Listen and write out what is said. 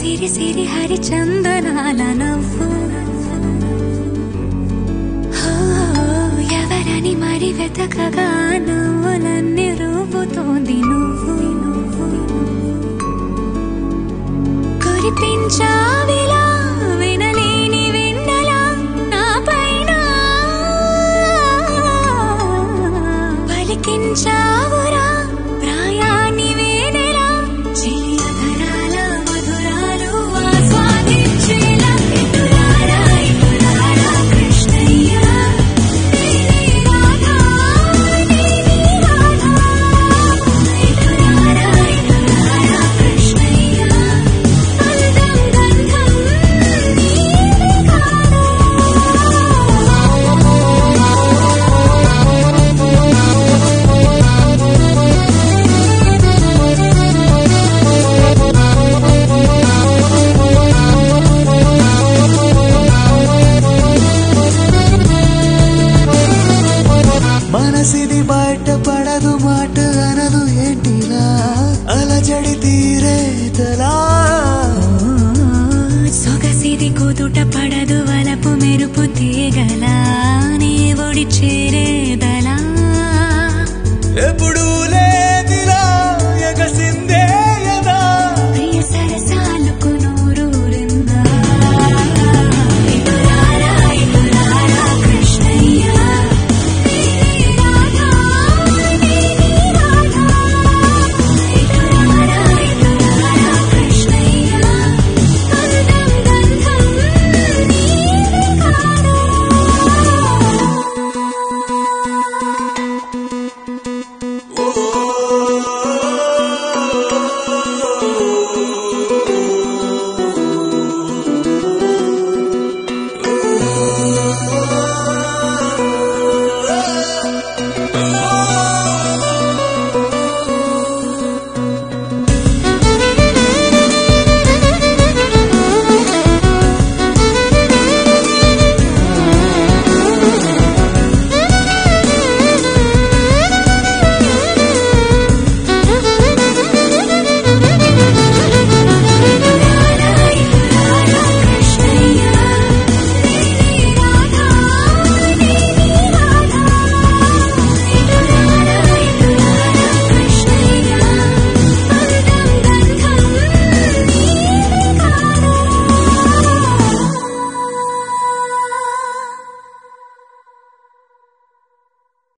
సిరి సిరి హరి చందనాల నవ్వు హో, ఎవరని మరి వెతకగా నవ్వులన్నీ రూపుతోంది నువ్వు కురిపించావిలా వినలేని వెన్నెలా నా పైన పలికించావురా ప్రాయాన్ని వేనెలా చిలియధరాల మధురాలు ఆస్వాదించేలా ఇటురారా ఇటురారా కృష్ణయ్య నీవే రాధా నీవే రాధా ఇటురారా ఇటురారా కృష్ణయ్య అందం గంధం నీవే కాదా మనసిది బయట పడదు మాట